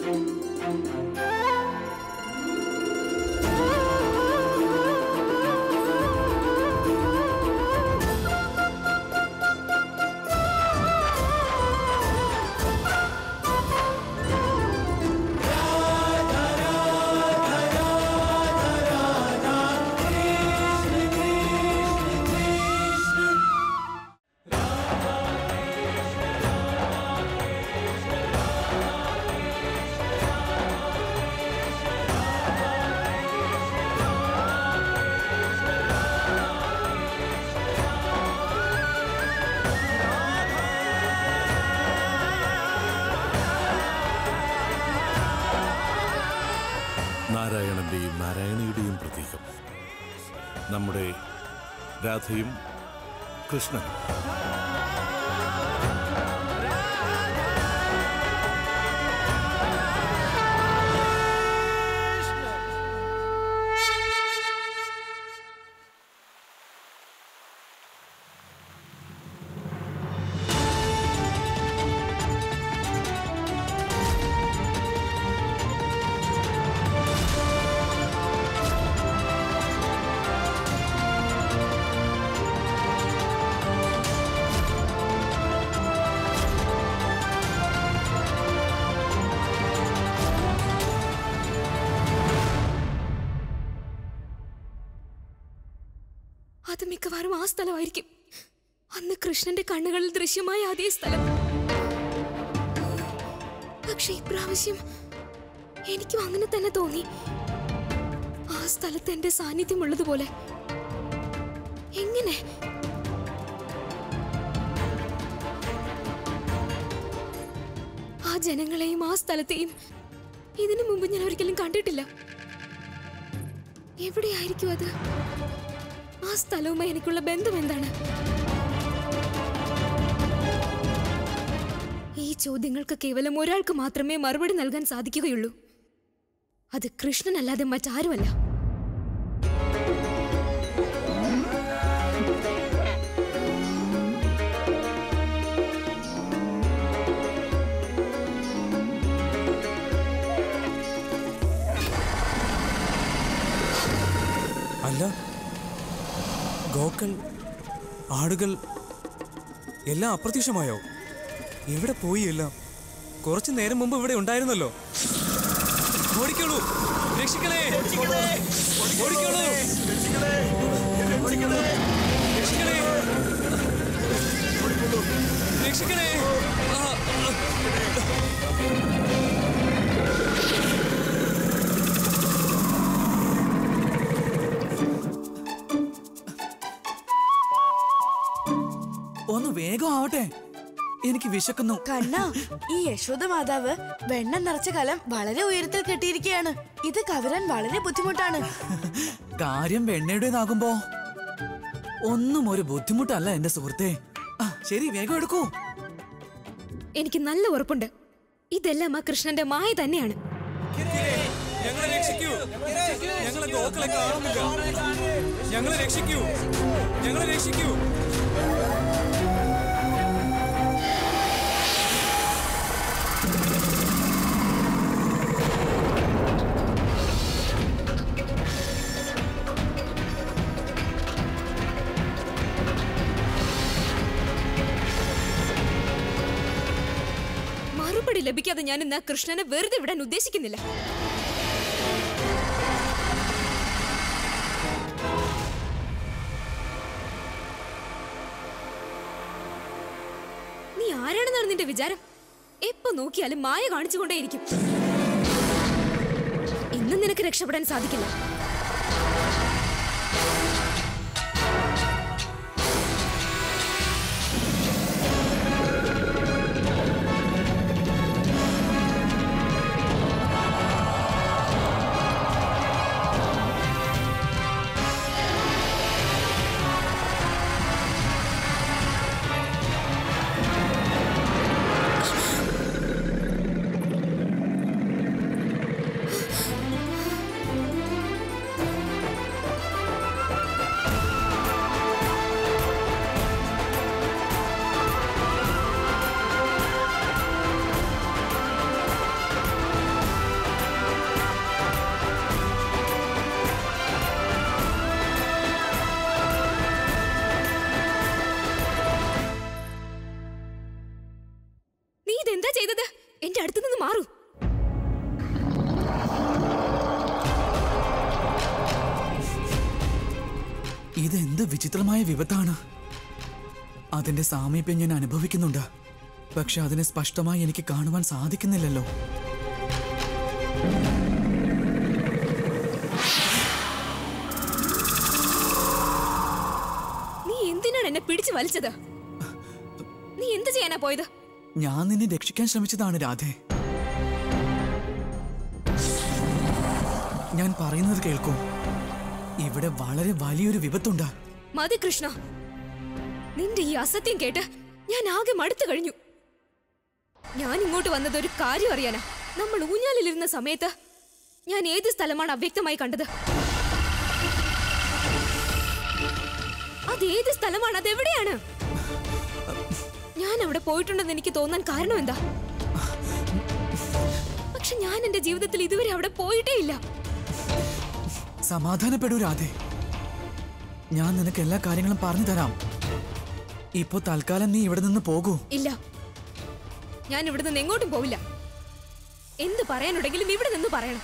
നാരായണന്റെയും നാരായണിയുടെയും പ്രതീകം നമ്മുടെ രാധയും കൃഷ്ണനും അത് മിക്കവാറും ആ സ്ഥലമായിരിക്കും അന്ന് കൃഷ്ണന്റെ കണ്ണുകളിൽ ദൃശ്യമായ അതേ സ്ഥലം പക്ഷെ ഇപ്രാവശ്യം എനിക്കും അങ്ങനെ തന്നെ തോന്നി ആ സ്ഥലത്ത് എന്റെ സാന്നിധ്യമുള്ളതുപോലെ എങ്ങനെ ആ ജനങ്ങളെയും ആ സ്ഥലത്തെയും ഇതിനു മുമ്പ് ഞാൻ ഒരിക്കലും കണ്ടിട്ടില്ല എവിടെയായിരിക്കും അത് ആ സ്ഥലവുമായി എനിക്കുള്ള ബന്ധം എന്താണ് ഈ ചോദ്യങ്ങൾക്ക് കേവലം ഒരാൾക്ക് മാത്രമേ മറുപടി നൽകാൻ സാധിക്കുകയുള്ളൂ അത് കൃഷ്ണനല്ലാതെ മറ്റാരുമല്ല അല്ല ഗോക്കൾ ആടുകൾ എല്ലാം അപ്രത്യക്ഷമായോ എവിടെ പോയി എല്ലാം കുറച്ചു നേരം മുമ്പ് ഇവിടെ ഉണ്ടായിരുന്നല്ലോ ഓടിക്കോളൂ രക്ഷിക്കണേ ഓടിക്കോളൂ രക്ഷിക്കണേ രക്ഷിക്കണേ ആ, ആ. ഒന്ന് വേഗം ആവട്ടെ എനിക്ക് വിശക്കുന്നു കണ്ണാ ഈ യശോദ മാതാവ് വെണ്ണ നിറച്ച കലം വളരെ ഉയരത്തിൽ കെട്ടിയിരിക്കുകയാണ് ഇത് കവരാൻ വളരെ ബുദ്ധിമുട്ടാണ് കാര്യം വെണ്ണയുടേതാകുമ്പോ ഒന്നും ഒരു ബുദ്ധിമുട്ടല്ല എന്റെ സുഹൃത്തെ ആ, ശരി വേഗം എടുക്കൂ എനിക്ക് നല്ല ഉറപ്പുണ്ട് ഇതെല്ലാം ആ കൃഷ്ണന്റെ മായ തന്നെയാണ് ഞങ്ങളെ രക്ഷിക്കൂ ഞങ്ങളെ ഗോക്കളെ കാണുന്നില്ല ഞങ്ങളെ രക്ഷിക്കൂ ഞങ്ങളെ രക്ഷിക്കൂ മറുപടി ലഭിക്കാതെ ഞാൻ ഇന്ന് ആ കൃഷ്ണനെ വെറുതെ വിടാൻ ഉദ്ദേശിക്കുന്നില്ല നീ ആരാണെന്നാണ് നിന്റെ വിചാരം എപ്പോ നോക്കിയാലും മായ കാണിച്ചുകൊണ്ടേയിരിക്കും ഇന്നും നിനക്ക് രക്ഷപ്പെടാൻ സാധിക്കില്ല ഒന്ന് മാറൂ ഇതെന്ത് വിചിത്രമായ വിപത്താണ് അതിന്റെ സാമീപ്യം ഞാൻ അനുഭവിക്കുന്നുണ്ട് പക്ഷെ അതിനെ സ്പഷ്ടമായി എനിക്ക് കാണുവാൻ സാധിക്കുന്നില്ലല്ലോ നീ എന്തിനാണ് എന്നെ പിടിച്ചു വലിച്ചത് നീ എന്ത് ചെയ്യാനാ പോയത് ഞാൻ നിന്നെ രക്ഷിക്കാൻ ശ്രമിച്ചതാണ് രാധേ ഞാൻ പറയുന്നത് കേൾക്കൂ ഇവിടെ വളരെ വലിയൊരു വിപത്തുണ്ട് മതി കൃഷ്ണ നിന്റെ ഈ അസത്യം കേട്ട് ഞാൻ ആകെ മടുത്തു കഴിഞ്ഞു ഞാൻ ഇങ്ങോട്ട് വന്നത് ഒരു കാര്യം അറിയാനാ നമ്മൾ ഊഞ്ഞാലിലിരുന്ന സമയത്ത് ഞാൻ ഏത് സ്ഥലമാണ് അവ്യക്തമായി കണ്ടത് അത് ഏത് സ്ഥലമാണ് അതെവിടെയാണ് ഞാൻ അവിടെ പോയിട്ടുണ്ടെന്ന് എനിക്ക് തോന്നാൻ കാരണം എന്താ പക്ഷെ ഞാൻ എന്റെ ജീവിതത്തിൽ ഇതുവരെ അവിടെ പോയിട്ടേ ഇല്ല സമാധാനപ്പെടൂ രാധേ ഞാൻ നിനക്ക് എല്ലാ കാര്യങ്ങളും പറഞ്ഞു തരാം ഇപ്പോ തൽക്കാലം നീ ഇവിടെ നിന്ന് പോകൂ ഇല്ല ഞാൻ ഇവിടെ നിന്ന് എങ്ങോട്ടും പോവില്ല എന്ത് പറയാനുണ്ടെങ്കിലും ഇവിടെ നിന്ന് പറയണം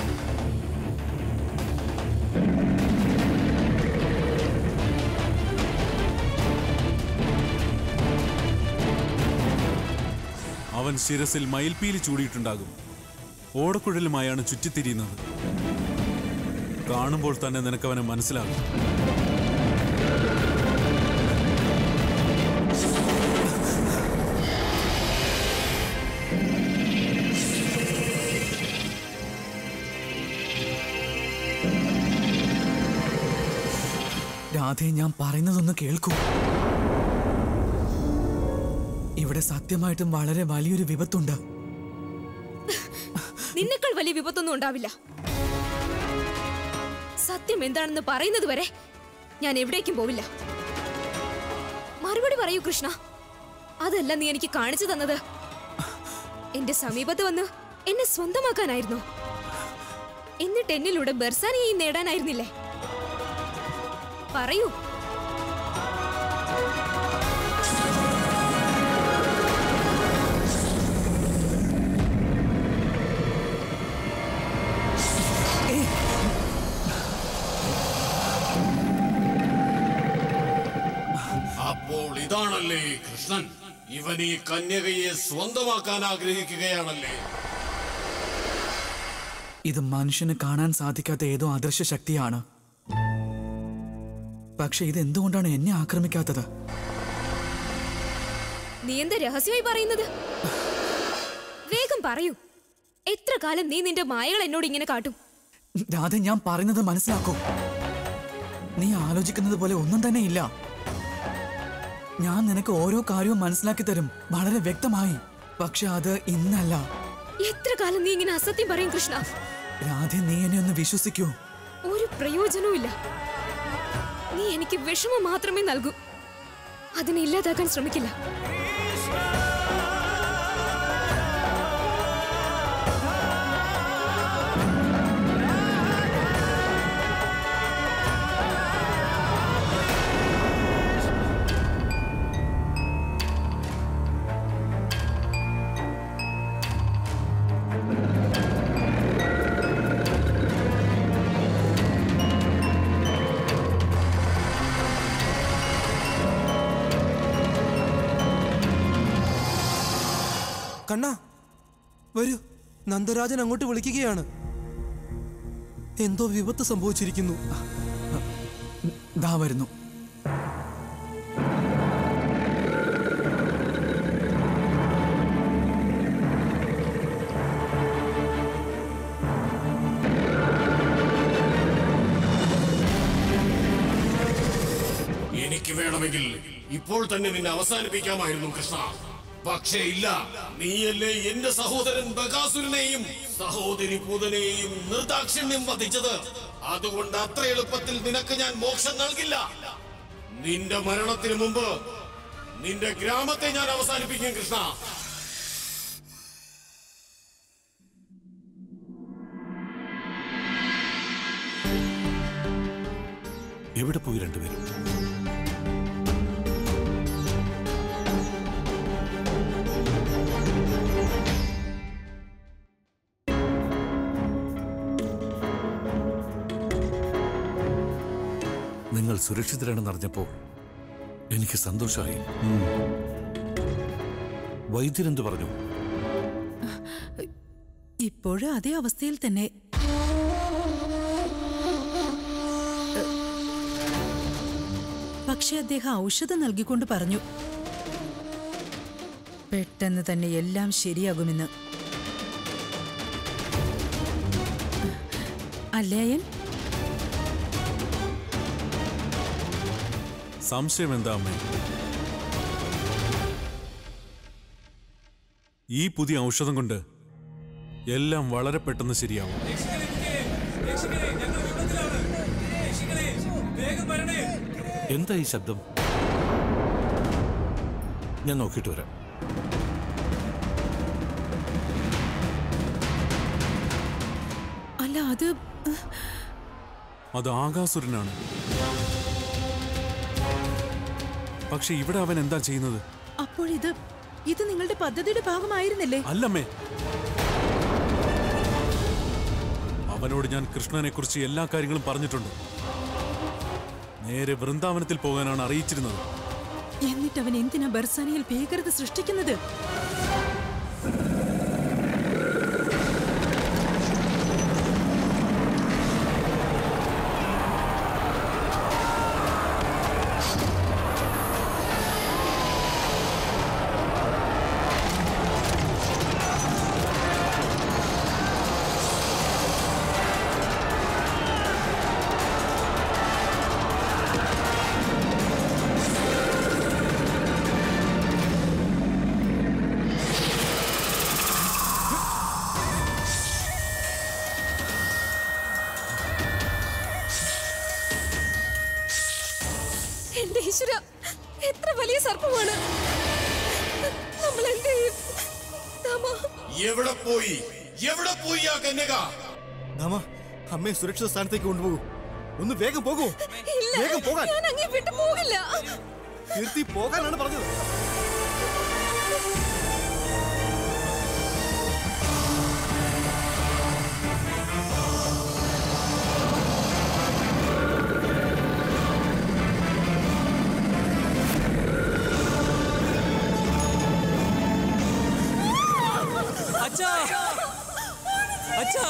അവൻ ശിരസിൽ മയിൽപ്പീലി ചൂടിയിട്ടുണ്ടാകും ഓടക്കുഴലുമായാണ് ചുറ്റിത്തിരിയുന്നത് കാണുമ്പോൾ തന്നെ നിനക്കവനെ മനസ്സിലാകും രാധേ ഞാൻ പറയുന്നതൊന്ന് കേൾക്കൂ ഇവിടെ സത്യമായിട്ടും വളരെ വലിയൊരു വിപത്തുണ്ട് നിന്നെക്കാൾ വലിയ വിപത്തൊന്നും ഉണ്ടാവില്ല സത്യം എന്താണെന്ന് പറയുന്നത് വരെ ഞാൻ എവിടേക്കും പോവില്ല മറുപടി പറയൂ കൃഷ്ണ അതല്ല നീ എനിക്ക് കാണിച്ചു തന്നത് എന്റെ സമീപത്ത് വന്ന് എന്നെ സ്വന്തമാക്കാനായിരുന്നു എന്നിട്ട് എന്നിലൂടെ ബെർസാനിയെ നേടാനായിരുന്നില്ലേ പറയൂ അപ്പോൾ ഇതാണല്ലേ ഈ കൃഷ്ണൻ ഇവൻ ഈ കന്യകയെ സ്വന്തമാക്കാൻ ആഗ്രഹിക്കുകയാണല്ലേ ഇത് മനുഷ്യന് കാണാൻ സാധിക്കാത്ത ഏതോ അദൃശ്യ ശക്തിയാണ് പക്ഷെ ഇത് എന്തുകൊണ്ടാണ് എന്നെ ആക്രമിക്കാത്തത് നീ എന്താ രഹസ്യമായി പറയുന്നത് വേഗം പറയൂ എത്ര കാലം നീ നിന്റെ മായകൾ എന്നോട് ഇങ്ങനെ കാട്ടും രാധ ഞാൻ പറയുന്നത് മനസ്സിലാക്കൂ നീ ആലോചിക്കുന്നത് പോലെ ഒന്നും തന്നെ ഇല്ല ഞാൻ നിനക്ക് ഓരോ കാര്യവും മനസ്സിലാക്കി തരും വളരെ വ്യക്തമായി പക്ഷെ അത് ഇന്നല്ല എത്ര കാലം നീ ഇങ്ങനെ അസത്യം പറയും കൃഷ്ണ രാധ നീ എന്നെ ഒന്ന് വിശ്വസിക്കൂ ഒരു പ്രയോജനവും ഇല്ല നീ എനിക്ക് വിഷമം മാത്രമേ നൽകൂ അതിനെ ഇല്ലാതാക്കാൻ ശ്രമിക്കില്ല കണ്ണാ വരൂ നന്ദരാജൻ അങ്ങോട്ട് വിളിക്കുകയാണ് എന്തോ വിപത്ത് സംഭവിച്ചിരിക്കുന്നു ദാ വരുന്നു എനിക്ക് വേണമെങ്കിൽ ഇപ്പോൾ തന്നെ നിന്നെ അവസാനിപ്പിക്കാമായിരുന്നു കൃഷ്ണ പക്ഷേ ഇല്ല നീയല്ലേ എന്റെ സഹോദരൻ ബകാസുരനെയും സഹോദരി പൂതനെയും നിർദാക്ഷിണ്യം വധിച്ചത് അതുകൊണ്ട് അത്ര എളുപ്പത്തിൽ നിനക്ക് ഞാൻ മോക്ഷം നൽകില്ല നിന്റെ മരണത്തിന് മുമ്പ് നിന്റെ ഗ്രാമത്തെ ഞാൻ അവസാനിപ്പിക്കും കൃഷ്ണ എവിടെ പോയി രണ്ടുപേരും നിങ്ങൾ സുരക്ഷിതരാണെന്ന് അറിഞ്ഞപ്പോൾ എനിക്ക് സന്തോഷമായി വൈദ്യരെന്ത് പറഞ്ഞു ഇപ്പോഴും അതേ അവസ്ഥയിൽ തന്നെ പക്ഷെ അദ്ദേഹം ഔഷധം നൽകിക്കൊണ്ട് പറഞ്ഞു പെട്ടെന്ന് തന്നെ എല്ലാം ശരിയാകുമെന്ന് അല്ലേ അയൻ സംശയം എന്താ അമ്മേ ഈ പുതിയ ഔഷധം കൊണ്ട് എല്ലാം വളരെ പെട്ടെന്ന് ശരിയാവും എന്താ ഈ ശബ്ദം ഞാൻ നോക്കിയിട്ട് വരാം അല്ല അത് അത് ആകാസുരനാണ് പക്ഷെ ഇവിടെ അവൻ എന്താ ചെയ്യുന്നത് അപ്പോഴിത് ഇത് നിങ്ങളുടെ പദ്ധതിയുടെ ഭാഗമായിരുന്നില്ലേ അല്ലമ്മേ അവനോട് ഞാൻ കൃഷ്ണനെ കുറിച്ച് എല്ലാ കാര്യങ്ങളും പറഞ്ഞിട്ടുണ്ട് നേരെ വൃന്ദാവനത്തിൽ പോകാനാണ് അറിയിച്ചിരുന്നത് എന്നിട്ട് അവൻ എന്തിനാ ബർസാനയിൽ ഭീകരത സൃഷ്ടിക്കുന്നത് എന്റെ ഈശ്വര എത്ര വലിയ സർപ്പമാണ് നമ്മൾ എന്ത് ചെയ്യും രാമ എവിടെ പോയി എവിടെ പോയി ആ കന്യക ദാമ അമ്മയെ സുരക്ഷിത സ്ഥാനത്തേക്ക് കൊണ്ടുപോകൂ ഒന്ന് വേഗം പോകൂ ഇല്ല വേഗം പോകാൻ ഞാൻ അങ്ങേ വിട്ടു പോകില്ല കീർത്തി പോകാനാണ് പറഞ്ഞത് അച്ഛാ അച്ഛാ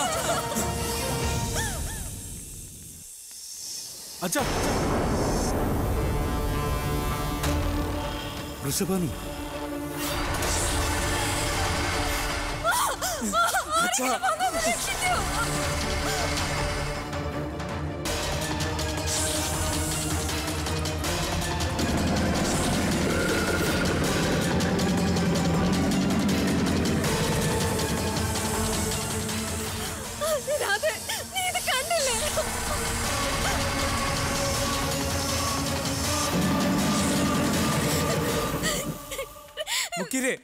അച്ഛാ വൃഷഭാനു രാധേ നീ ഇത് കണ്ടില്ലേ മുക്കിരെ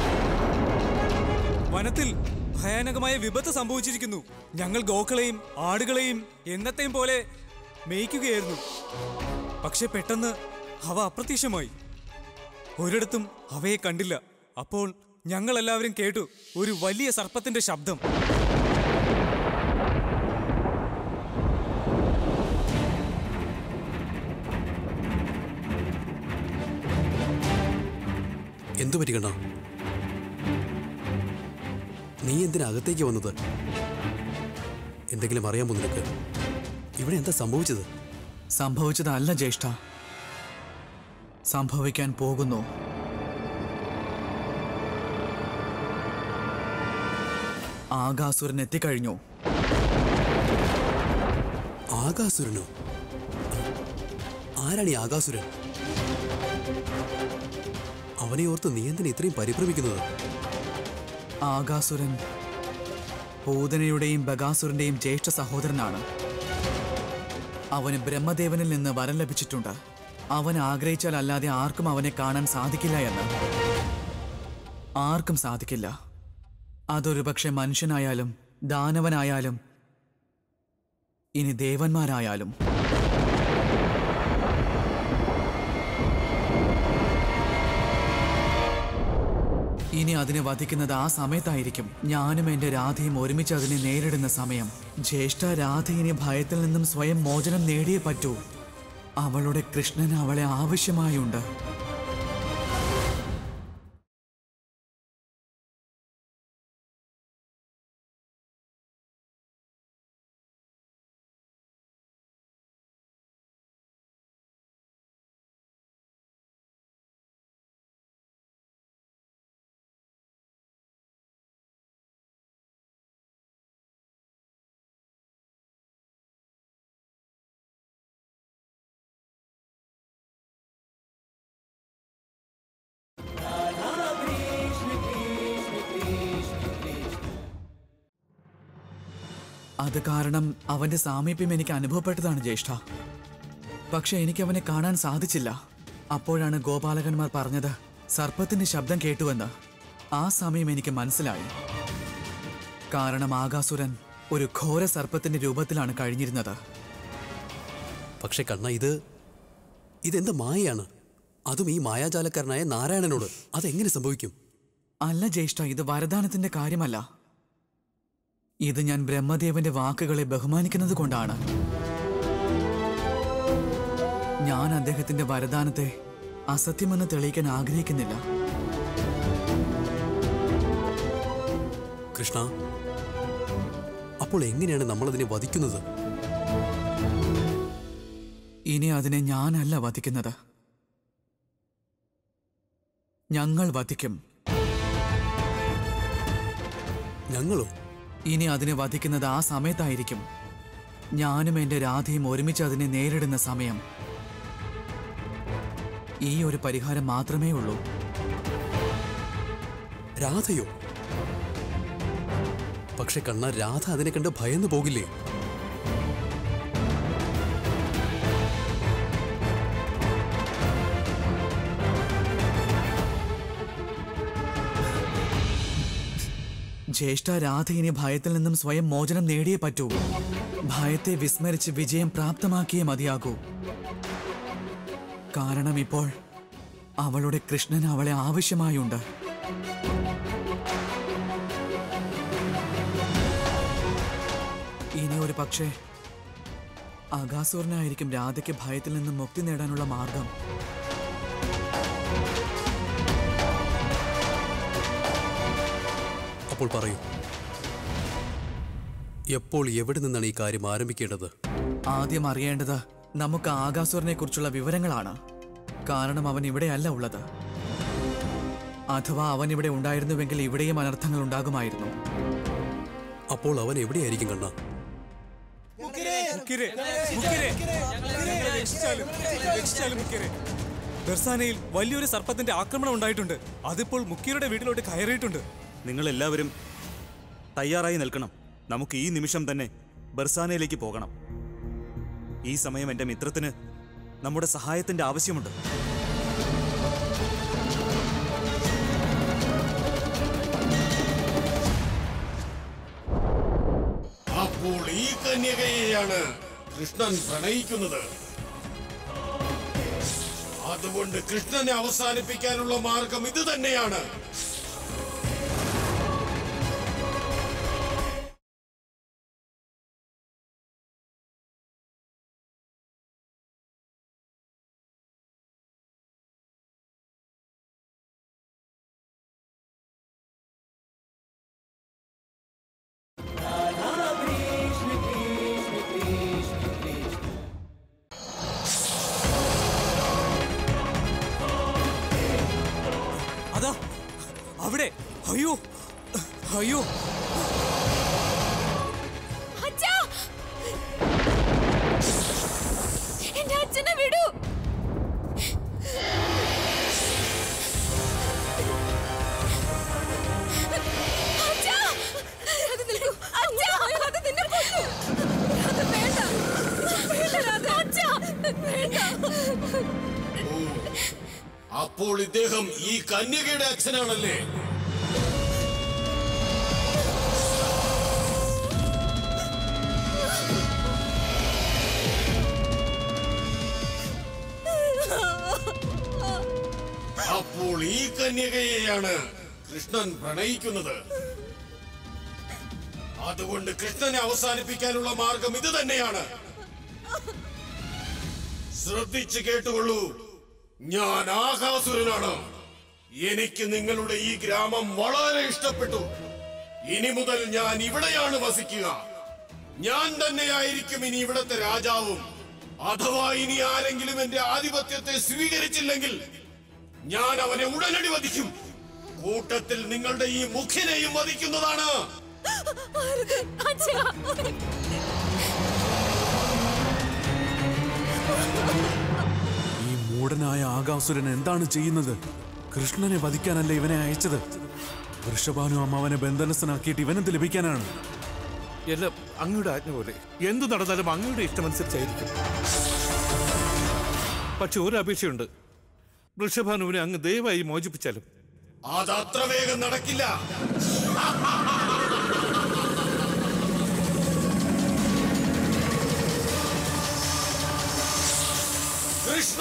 വനത്തിൽ ഭയാനകമായ വിപത്ത് സംഭവിച്ചിരിക്കുന്നു ഞങ്ങൾ ഗോക്കളെയും ആടുകളെയും എന്നത്തെയും പോലെ മേയ്ക്കുകയായിരുന്നു പക്ഷെ പെട്ടെന്ന് അവ അപ്രത്യക്ഷമായി ഒരിടത്തും അവയെ കണ്ടില്ല അപ്പോൾ ഞങ്ങൾ എല്ലാവരും കേട്ടു ഒരു വലിയ സർപ്പത്തിന്റെ ശബ്ദം എന്തു പറ്റി കണ്ണാ നീ എന്തിനാ അകത്തേക്ക് വന്നത് എന്തെങ്കിലും അറിയാമോ നിനക്ക് ഇവിടെ എന്താ സംഭവിച്ചത് സംഭവിച്ചതല്ല ജ്യേഷ്ഠ സംഭവിക്കാൻ പോകുന്നു ആകാസുരൻ എത്തിക്കഴിഞ്ഞു ആകാസുരനോ ആരാണ് ഈ ആകാസുരൻ അവനെ ഓർത്ത് നീ എന്തിനാ ഇത്രയും പരിഭ്രമിക്കുന്നത് ആകാസുരൻ പൂതനയുടെയും ബകാസുരന്റെയും ജ്യേഷ്ഠ സഹോദരനാണ് അവന് ബ്രഹ്മദേവനിൽ നിന്ന് വരം ലഭിച്ചിട്ടുണ്ട് അവൻ ആഗ്രഹിച്ചാൽ അല്ലാതെ ആർക്കും അവനെ കാണാൻ സാധിക്കില്ല എന്ന് ആർക്കും സാധിക്കില്ല അതൊരു പക്ഷെ മനുഷ്യനായാലും ദാനവനായാലും ഇനി ദേവന്മാരായാലും ഇനി അതിനെ വധിക്കുന്നത് ആ സമയത്തായിരിക്കും ഞാനും എന്റെ രാധയും ഒരുമിച്ച് അതിനെ നേരിടുന്ന സമയം ജ്യേഷ്ഠ രാധ ഇനി ഭയത്തിൽ നിന്നും സ്വയം മോചനം നേടിയേ പറ്റൂ അവളുടെ കൃഷ്ണന് അവളെ ആവശ്യമായുണ്ട് അത് കാരണം അവന്റെ സാമീപ്യം എനിക്ക് അനുഭവപ്പെട്ടതാണ് ജ്യേഷ്ഠ പക്ഷെ എനിക്ക് അവനെ കാണാൻ സാധിച്ചില്ല അപ്പോഴാണ് ഗോപാലകന്മാർ പറഞ്ഞത് സർപ്പത്തിന്റെ ശബ്ദം കേട്ടുവെന്ന് ആ സമയം എനിക്ക് മനസ്സിലായി കാരണം ആകാസുരൻ ഒരു ഘോര സർപ്പത്തിന്റെ രൂപത്തിലാണ് കഴിഞ്ഞിരുന്നത് പക്ഷെ കണ്ണ ഇത് ഇതെന്ത് മായയാണ് അതും ഈ മായാജാലക്കാരനായ നാരായണനോട് അതെങ്ങനെ സംഭവിക്കും അല്ല ജ്യേഷ്ഠ ഇത് വരദാനത്തിന്റെ കാര്യമല്ല ഇത് ഞാൻ ബ്രഹ്മദേവന്റെ വാക്കുകളെ ബഹുമാനിക്കുന്നത് കൊണ്ടാണ് ഞാൻ അദ്ദേഹത്തിന്റെ വരദാനത്തെ അസത്യമെന്ന് തെളിയിക്കാൻ ആഗ്രഹിക്കുന്നില്ല കൃഷ്ണ അപ്പോൾ എങ്ങനെയാണ് നമ്മളതിനെ വധിക്കുന്നത് ഇനി അതിനെ ഞാനല്ല വധിക്കുന്നത് ഞങ്ങൾ വധിക്കും ഞങ്ങളോ ഇനി അതിനെ വധിക്കുന്നത് ആ സമയത്തായിരിക്കും ഞാനും എന്റെ രാധയും ഒരുമിച്ച് അതിനെ നേരിടുന്ന സമയം ഈ ഒരു പരിഹാരം മാത്രമേ ഉള്ളൂ രാധയോ പക്ഷെ കണ്ണ രാധ അതിനെ കണ്ട് ഭയന്നു പോകില്ലേ ജ്യേഷ്ഠ രാധ ഇനി ഭയത്തിൽ നിന്നും സ്വയം മോചനം നേടിയേ പറ്റൂ ഭയത്തെ വിസ്മരിച്ച് വിജയം പ്രാപ്തമാക്കിയേ മതിയാകൂ കാരണം ഇപ്പോൾ അവളുടെ കൃഷ്ണൻ അവളെ ആവശ്യമായുണ്ട് ഇനി ഒരു പക്ഷേ അകാസുരനായിരിക്കും രാധയ്ക്ക് ഭയത്തിൽ നിന്നും മുക്തി നേടാനുള്ള മാർഗം അപ്പോൾ പറയൂ എപ്പോൾ എവിടെ നിന്നാണ് ഈ കാര്യം ആരംഭിക്കേണ്ടത് ആദ്യം അറിയേണ്ടത് നമുക്ക് ആകാസുരനെ കുറിച്ചുള്ള വിവരങ്ങളാണ് കാരണം അവൻ ഇവിടെയല്ല ഉള്ളത് അഥവാ അവൻ ഇവിടെ ഉണ്ടായിരുന്നുവെങ്കിൽ ഇവിടെയും അനർത്ഥങ്ങൾ ഉണ്ടാകുമായിരുന്നു അപ്പോൾ അവൻ എവിടെയായിരിക്കും കണ്ണ മുക്കിരെ, മുക്കിരെ, ഞങ്ങളെ രക്ഷിച്ചാലും, രക്ഷിച്ചാലും മുക്കിരെ. ബെർസാനയിൽ വലിയൊരു സർപ്പത്തിന്റെ ആക്രമണം ഉണ്ടായിട്ടുണ്ട് അതിപ്പോൾ മുക്കിയുടെ വീട്ടിലോട്ട് കയറിയിട്ടുണ്ട് നിങ്ങൾ എല്ലാവരും തയ്യാറായി നിൽക്കണം നമുക്ക് ഈ നിമിഷം തന്നെ ബർസാനയിലേക്ക് പോകണം ഈ സമയം എൻ്റെ മിത്രത്തിന് നമ്മുടെ സഹായത്തിന്റെ ആവശ്യമുണ്ട് അപ്പോൾ ഈ കന്യകയെയാണ് കൃഷ്ണൻ പ്രണയിക്കുന്നത് അതുകൊണ്ട് കൃഷ്ണനെ അവസാനിപ്പിക്കാനുള്ള മാർഗം ഇത് തന്നെയാണ് അതാ അവിടെ അയ്യോ അയ്യോ അച്ഛാ! എന്റെ അച്ഛനെ വിടൂ അച്ഛാ! അത് നിൽക്കൂ. അച്ഛാ! അത് നിന്നെ കൊല്ലും. അത് വേണ്ട. വേണ്ട, രാധ. അച്ഛാ! വേണ്ട. അപ്പോൾ ഇദ്ദേഹം ഈ കന്യകയുടെ അച്ഛനാണല്ലേ അപ്പോൾ ഈ കന്യകയെയാണ് കൃഷ്ണൻ പ്രണയിക്കുന്നത് അതുകൊണ്ട് കൃഷ്ണനെ അവസാനിപ്പിക്കാനുള്ള മാർഗം ഇത് തന്നെയാണ് ശ്രദ്ധിച്ചു കേട്ടുകൊള്ളൂ ഞാൻ ആകാസുരനാണ് എനിക്ക് നിങ്ങളുടെ ഈ ഗ്രാമം വളരെ ഇഷ്ടപ്പെട്ടു ഇനി മുതൽ ഞാൻ ഇവിടെയാണ് വസിക്കുക ഞാൻ തന്നെയായിരിക്കും ഇനി ഇവിടത്തെ രാജാവും അഥവാ ഇനി ആരെങ്കിലും എന്റെ ആധിപത്യത്തെ സ്വീകരിച്ചില്ലെങ്കിൽ ഞാൻ അവനെ ഉടനടി വധിക്കും കൂട്ടത്തിൽ നിങ്ങളുടെ ഈ മുഖ്യനെയും വധിക്കുന്നതാണ് ഈ മൂടനായ ആകാസുരൻ എന്താണ് ചെയ്യുന്നത് കൃഷ്ണനെ വധിക്കാനല്ല ഇവനെ അയച്ചത് വൃഷഭാനു അമ്മാവനെ ബന്ധനസ്ഥനാക്കിയിട്ട് ഇവനെന്ത് ലഭിക്കാനാണ് എല്ലാം അങ്ങയുടെ ആജ്ഞ പോലെ എന്ത് നടന്നാലും അങ്ങയുടെ ഇഷ്ടമനുസരിച്ചായിരിക്കും പക്ഷെ ഒരു അപേക്ഷയുണ്ട് വൃഷഭാനുവിനെ അങ്ങ് ദയവായി മോചിപ്പിച്ചാലും അത് അത്ര വേഗം നടക്കില്ല കൃഷ്ണ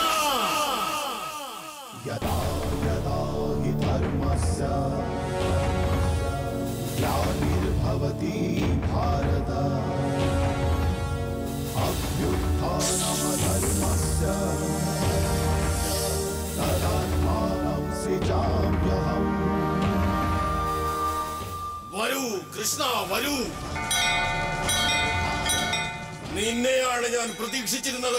यदा यदा हि धर्मस्य ग्लानिर्भवति भारत अभ्युत्थानमधर्मस्य तदात्मानं सृजाम्यहम् വരൂ കൃഷ്ണ വരൂ നിന്നെയാണ് ഞാൻ പ്രതീക്ഷിച്ചിരുന്നത്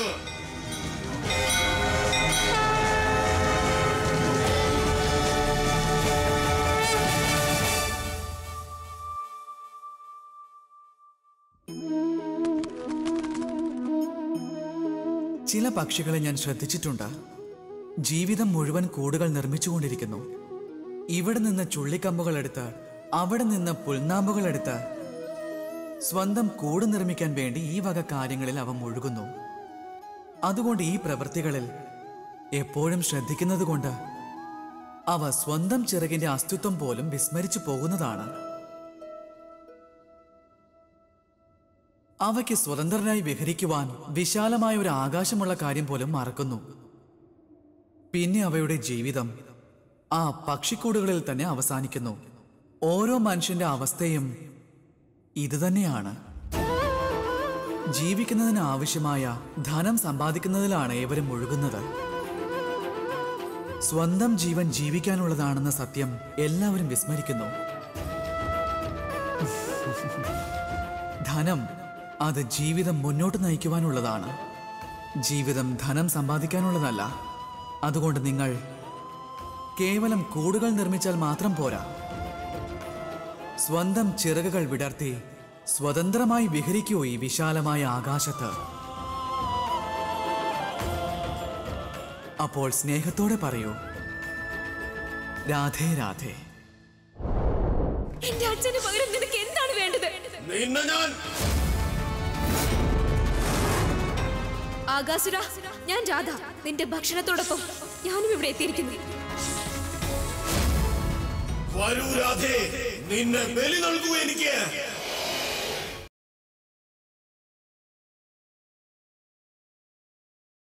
ചില പക്ഷികളെ ഞാൻ ശ്രദ്ധിച്ചിട്ടുണ്ട് ജീവിതം മുഴുവൻ കൂടുകൾ നിർമ്മിച്ചുകൊണ്ടിരിക്കുന്നു ഇവിടെ നിന്ന് ചുള്ളിക്കമ്പുകൾ എടുത്ത് അവിടെ നിന്ന് പുൽനാമ്പുകൾ എടുത്ത് സ്വന്തം കൂട് നിർമ്മിക്കാൻ വേണ്ടി ഈ വക കാര്യങ്ങളിൽ അവ മുഴുകുന്നു അതുകൊണ്ട് ഈ പ്രവൃത്തികളിൽ എപ്പോഴും ശ്രദ്ധിക്കുന്നത് കൊണ്ട് അവ സ്വന്തം ചിറകിന്റെ അസ്തിത്വം പോലും വിസ്മരിച്ചു പോകുന്നതാണ് അവയ്ക്ക് സ്വതന്ത്രരായി വിഹരിക്കുവാൻ വിശാലമായ ഒരു ആകാശമുള്ള കാര്യം പോലും മറക്കുന്നു പിന്നെ അവയുടെ ജീവിതം ആ പക്ഷിക്കൂടുകളിൽ തന്നെ അവസാനിക്കുന്നു ഓരോ മനുഷ്യന്റെ അവസ്ഥയും ഇതുതന്നെയാണ് ജീവിക്കുന്നതിന് ആവശ്യമായ ധനം സമ്പാദിക്കുന്നതിലാണ് ഏവരും മുഴുകുന്നത് സ്വന്തം ജീവൻ ജീവിക്കാനുള്ളതാണെന്ന സത്യം എല്ലാവരും വിസ്മരിക്കുന്നു ധനം അത് ജീവിതം മുന്നോട്ട് നയിക്കുവാനുള്ളതാണ് ജീവിതം ധനം സമ്പാദിക്കാനുള്ളതല്ല അതുകൊണ്ട് നിങ്ങൾ കേവലം കൂടുകൾ നിർമ്മിച്ചാൽ മാത്രം പോരാ സ്വന്തം ചിറകുകൾ വിടർത്തി സ്വതന്ത്രമായി വിഹരിക്കൂ ഈ വിശാലമായ ആകാശത്ത് അപ്പോൾ സ്നേഹത്തോടെ പറയൂ രാധേ രാധേ എന്റെ അച്ഛന് പകരം നിനക്ക് എന്താണ് വേണ്ടത് നിന്നെ ഞാൻ ആകാസുര ഞാൻ രാധ നിന്റെ ഭക്ഷണത്തോടൊപ്പം ഞാനും ഇവിടെ എത്തിയിരിക്കുന്നു വരൂ രാധേ നിന്നെ ബലി നൽകൂ എനിക്ക്